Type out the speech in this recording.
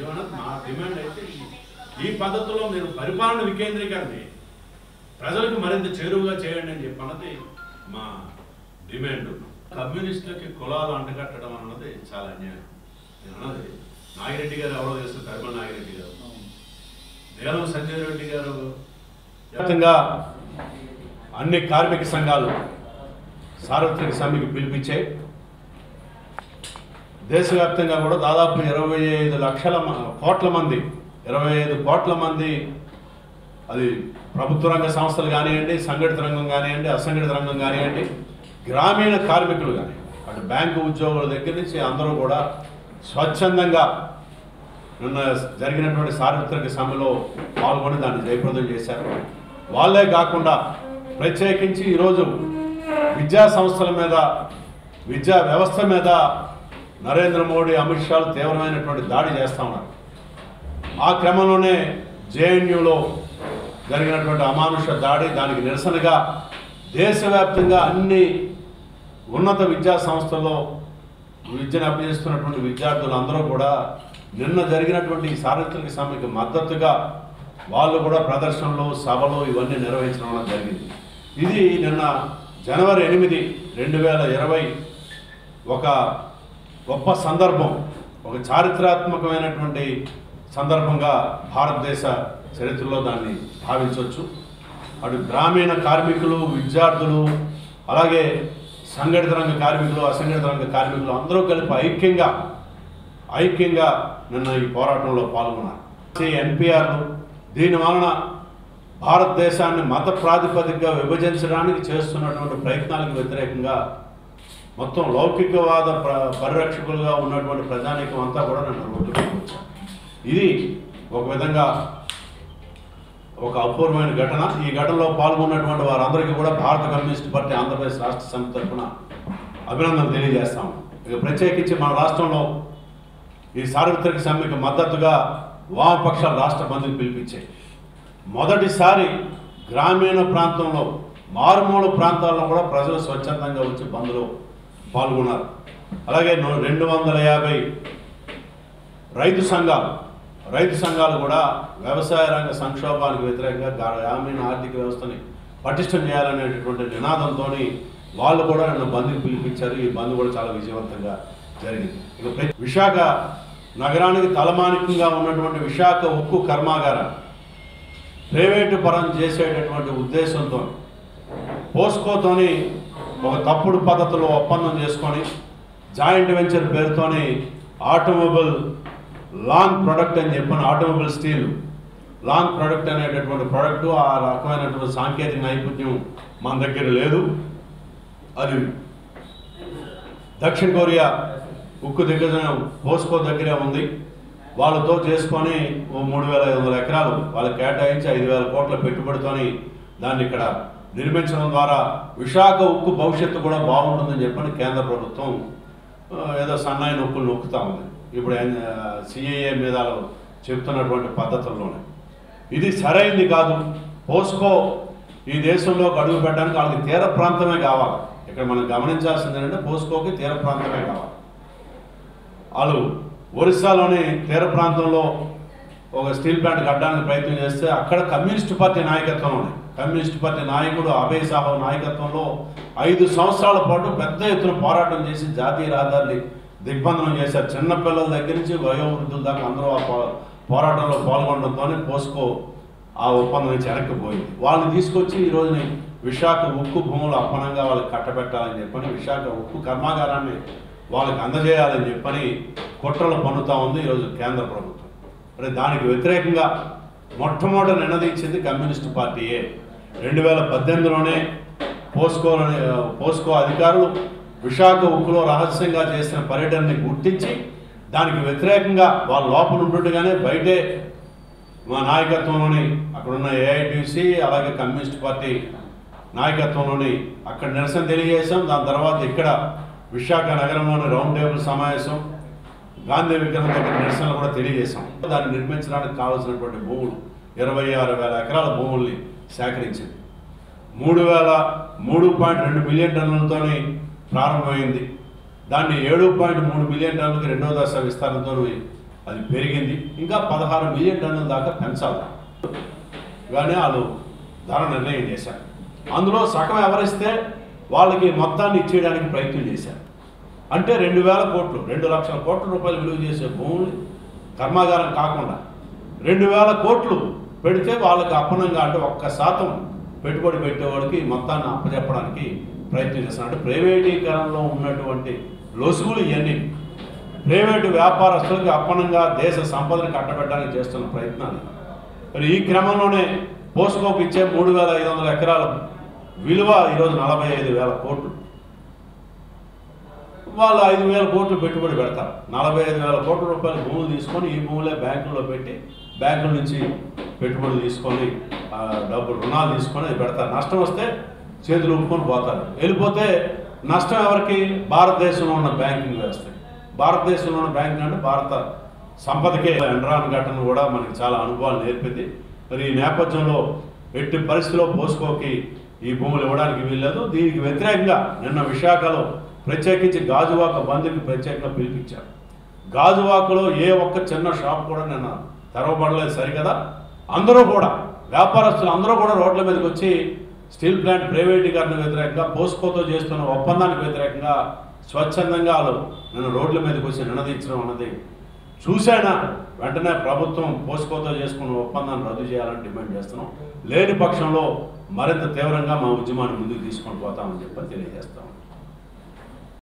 ఏమన్నా నా డిమాండ్ అయితే ఈ- ఈ పద్ధతిలో మీరు పరిపాలన వికేంద్రీకరణ ప్రజలకు మరింత చేరువుగా చేయండి అని చెప్పన్నది మా డిమాండ్ కమ్యూనిస్టులకి కులాలు అంటగట్టడం అన్నది చాలా అన్యాయం నేను అన్నది నాగిరెడ్డి గారు ఎవరో తెలుసు కర్మ నాగిరెడ్డి గారు నీలం సంజయ్ రెడ్డి గారు వ్యాప్తంగా అన్ని కార్మిక సంఘాలు సార్వత్రిక సమ్మెకి పిలిపించాయి దేశవ్యాప్తంగా కూడా దాదాపు ఇరవై ఐదు లక్షల మ- కోట్ల మంది ఇరవై ఐదు కోట్ల మంది అది ప్రభుత్వ రంగ సంస్థలు కానివ్వండి సంఘటిత రంగం కానివ్వండి అసంఘటిత రంగం కానివ్వండి గ్రామీణ కార్మికులు కానీ అటు బ్యాంకు ఉద్యోగుల దగ్గర నుంచి అందరూ కూడా స్వచ్ఛందంగా నిన్న జరిగినటువంటి సార్వత్రిక సమ్మెలో పాల్గొని దాన్ని జయప్రదం చేశారు వాళ్ళే కాకుండా ప్రత్యేకించి ఈరోజు విద్యా సంస్థల మీద విద్యా వ్యవస్థ మీద నరేంద్ర మోడీ అమిత్ షాలు తీవ్రమైనటువంటి దాడి చేస్తా ఉన్నారు ఆ క్రమంలోనే జేఎన్యూలో జరిగినటువంటి అమానుష దాడి దానికి నిరసనగా దేశవ్యాప్తంగా అన్ని ఉన్నత విద్యా సంస్థల్లో విద్యను అభ్యసిస్తున్నటువంటి విద్యార్థులు అందరూ కూడా నిన్న జరిగినటువంటి ఈ సార్వత్రిక సమ్మెకి మద్దతుగా వాళ్ళు కూడా ప్రదర్శనలు సభలు ఇవన్నీ నిర్వహించడం వల్ల జరిగింది ఇది నిన్న జనవరి ఎనిమిది రెండు వేల ఇరవై ఒక గొప్ప సందర్భం ఒక చారిత్రాత్మకమైనటువంటి సందర్భంగా భారతదేశ చరిత్రలో దాన్ని భావించవచ్చు అటు గ్రామీణ కార్మికులు విద్యార్థులు అలాగే సంఘటిత రంగ కార్మికులు అసంఘటిత రంగ కార్మికులు అందరూ కలిపి ఐక్యంగా ఐక్యంగా నిన్న ఈ పోరాటంలో పాల్గొన్నారు ఎన్పిఆర్లు దీని వలన భారతదేశాన్ని మత ప్రాతిపదికగా విభజించడానికి చేస్తున్నటువంటి ప్రయత్నాలకు వ్యతిరేకంగా మొత్తం లౌకికవాద ప్ర పరిరక్షకులుగా ఉన్నటువంటి ప్రజానీకం అంతా కూడా నన్ను రోడ్డుకి వచ్చారు ఇది ఒక విధంగా ఒక అపూర్వమైన ఘటన ఈ ఘటనలో పాల్గొన్నటువంటి వారందరికీ కూడా భారత కమ్యూనిస్ట్ పార్టీ ఆంధ్రప్రదేశ్ రాష్ట్ర సమితి తరఫున అభినందనలు తెలియజేస్తాము ఇక ప్రత్యేకించి మన రాష్ట్రంలో ఈ సార్వత్రిక సమ్మెకు మద్దతుగా వామపక్షాలు రాష్ట్ర బంధుకు పిలిపించాయి మొదటిసారి గ్రామీణ ప్రాంతంలో మారుమూల ప్రాంతాల్లో కూడా ప్రజలు స్వచ్ఛందంగా వచ్చి బంద్లో పాల్గొన్నారు అలాగే నూ- రెండు వందల యాభై రైతు సంఘాలు రైతు సంఘాలు కూడా వ్యవసాయ రంగ సంక్షోభానికి వ్యతిరేకంగా గా- గ్రామీణ ఆర్థిక వ్యవస్థని పటిష్టం చేయాలనేటటువంటి నినాదంతో వాళ్ళు కూడా నన్ను బంద్కి పిలిపించారు ఈ బంద్ కూడా చాలా విజయవంతంగా జరిగింది ఇక ప్ర- విశాఖ నగరానికి తలమానికంగా ఉన్నటువంటి విశాఖ ఉక్కు కర్మాగారాన్ని ప్రైవేటు పరం చేసేటటువంటి ఉద్దేశంతో పోస్కోతోని ఒక తప్పుడు పద్ధతిలో ఒప్పందం చేసుకొని జాయింట్ వెంచర్ పేరుతోని ఆటోమొబైల్ లాంగ్ ప్రొడక్ట్ అని చెప్పిన ఆటోమొబైల్ స్టీల్ లాంగ్ ప్రొడక్ట్ అనేటటువంటి ప్రొడక్ట్ ఆ రకమైనటువంటి సాంకేతిక నైపుణ్యం మన దగ్గర లేదు అది దక్షిణ కొరియా ఉక్కు దిగ్గజం పోస్కో దగ్గరే ఉంది వాళ్ళతో చేసుకొని ఓ మూడు వేల ఐదు వందల ఎకరాలు వాళ్ళకి కేటాయించి ఐదు వేల కోట్ల పెట్టుబడితోని దాన్ని ఇక్కడ నిర్మించడం ద్వారా విశాఖ ఉక్కు భవిష్యత్తు కూడా బాగుంటుందని చెప్పని కేంద్ర ప్రభుత్వం ఆ, ఏదో సన్నాయి నొక్కులు నొక్కుతా ఉంది ఇప్పుడు సిఏఏ మీద చెప్తున్నటువంటి పద్ధతుల్లోనే ఇది సరైంది కాదు పోస్కో ఈ దేశంలో అడుగు పెట్టడానికి వాళ్ళకి తీర ప్రాంతమే కావాలి ఇక్కడ మనం గమనించాల్సింది ఏంటంటే పోస్కోకి తీర ప్రాంతమే కావాలి వాళ్ళు ఒరిస్సాలోని తీర ప్రాంతంలో ఒక స్టీల్ ప్లాంట్ కట్టడానికి ప్రయత్నం చేస్తే అక్కడ కమ్యూనిస్ట్ పార్టీ నాయకత్వం ఉంది కమ్యూనిస్ట్ పార్టీ నాయకుడు అభయ్ సాహు నాయకత్వంలో ఐదు సంవత్సరాల పాటు పెద్ద ఎత్తున పోరాటం చేసి జాతీయ రహదారిని దిగ్బంధనం చేశారు చిన్నపిల్లల దగ్గర నుంచి వయోవృద్ధుల దాకా అందరూ ఆ పో- పోరాటంలో పాల్గొనడంతోనే పోస్కో ఆ ఒప్పందం నుంచి వెనక్కి పోయింది వాళ్ళని తీసుకొచ్చి ఈ రోజుని విశాఖ ఉక్కు భూములు అప్పనంగా వాళ్ళకి కట్టబెట్టాలని చెప్పని విశాఖ ఉక్కు కర్మాగారాన్ని వాళ్ళకి అందజేయాలని చెప్పని కుట్రలు పన్నుతా ఉంది ఈరోజు కేంద్ర ప్రభుత్వం మరి దానికి వ్యతిరేకంగా మొట్టమొదట నినదించింది కమ్యూనిస్ట్ పార్టీయే రెండు వేల పద్దెనిమిదిలోనే పోస్కో పోస్కో అధికారులు విశాఖ ఉక్కులో రహస్యంగా చేసిన పర్యటనని గుర్తించి దానికి వ్యతిరేకంగా వాళ్ళ లోపల ఉంటుండగానే బయటే మా నాయకత్వంలోని అక్కడున్న ఏఐటీసీ అలాగే కమ్యూనిస్ట్ పార్టీ నాయకత్వంలోని అక్కడ నిరసన తెలియజేశాం దాని తర్వాత ఇక్కడ విశాఖ నగరంలోని రౌండ్ టేబుల్ సమావేశం గాంధీ విగ్రహం దగ్గర నిరసనలు కూడా తెలియజేశాం దాన్ని నిర్మించడానికి కావాల్సినటువంటి భూములు ఇరవై ఆరు వేల ఎకరాల భూముల్ని సేకరించింది మూడు వేల మూడు పాయింట్ రెండు మిలియన్ టన్నులతోని ప్రారంభమైంది దాన్ని ఏడు పాయింట్ మూడు మిలియన్ టన్నులకి రెండవ దశ విస్తరణతో అది పెరిగింది ఇంకా పదహారు మిలియన్ టన్నుల దాకా పెంచాలి కానీ వాళ్ళు ధర నిర్ణయం చేశారు అందులో సగం ఎవరిస్తే వాళ్ళకి మొత్తాన్ని ఇచ్చేయడానికి ప్రయత్నం చేశారు అంటే రెండు వేల కోట్లు రెండు లక్షల కోట్ల రూపాయలు విలువ చేసే భూములు కర్మాగారం కాకుండా రెండు వేల కోట్లు పెడితే వాళ్ళకి అప్పనంగా అంటే ఒక్క శాతం పెట్టుబడి పెట్టేవాడికి మొత్తాన్ని అప్పచెప్పడానికి ప్రయత్నం చేస్తున్నారు అంటే ప్రైవేటీకరణలో ఉన్నటువంటి లొసుగులు ఇవన్నీ ప్రైవేటు వ్యాపారస్తులకి అప్పనంగా దేశ సంపదను కట్టబెట్టడానికి చేస్తున్న ప్రయత్నాలు మరి ఈ క్రమంలోనే పోస్కోకు ఇచ్చే మూడు వేల ఐదు వందల ఎకరాల విలువ ఈరోజు నలభై ఐదు వేల కోట్లు వాళ్ళు ఐదు వేల కోట్లు పెట్టుబడి పెడతారు నలభై ఐదు వేల కోట్ల రూపాయల భూములు తీసుకొని ఈ భూములే బ్యాంకుల్లో పెట్టి బ్యాంకుల నుంచి పెట్టుబడులు తీసుకొని ఆ, డబ్బులు రుణాలు తీసుకొని అది పెడతారు నష్టం వస్తే చేతులు ఊపుకొని పోతారు వెళ్ళిపోతే నష్టం ఎవరికి భారతదేశంలో ఉన్న బ్యాంకింగ్ వ్యవస్థ భారతదేశంలో ఉన్న బ్యాంకింగ్ అంటే భారత సంపదకే ఎండ్రాన్ ఘటన కూడా మనకి చాలా అనుభవాలు నేర్పింది మరి ఈ నేపథ్యంలో ఎట్టి పరిస్థితిలో పోస్కోకి ఈ భూములు ఇవ్వడానికి వీల్లేదు దీనికి వ్యతిరేకంగా నిన్న విశాఖలో ప్రత్యేకించి గాజువాక బంద్కి ప్రత్యేకంగా పిలిపించారు గాజువాకలో ఏ ఒక్క చిన్న షాప్ కూడా నిన్న తెరవబడలేదు సరికదా అందరూ కూడా వ్యాపారస్తులు అందరూ కూడా రోడ్ల మీదకి వచ్చి స్టీల్ ప్లాంట్ ప్రైవేటీకరణ వ్యతిరేకంగా పోస్కోతో చేస్తున్న ఒప్పందానికి వ్యతిరేకంగా స్వచ్ఛందంగా వాళ్ళు నిన్న రోడ్ల మీదకి వచ్చి నినదించడం అన్నది చూసైనా వెంటనే ప్రభుత్వం పోస్కోతో చేసుకున్న ఒప్పందాన్ని రద్దు చేయాలని డిమాండ్ చేస్తున్నాం లేని పక్షంలో మరింత తీవ్రంగా మా ఉద్యమాన్ని ముందుకు తీసుకొని పోతామని చెప్పి తెలియజేస్తాం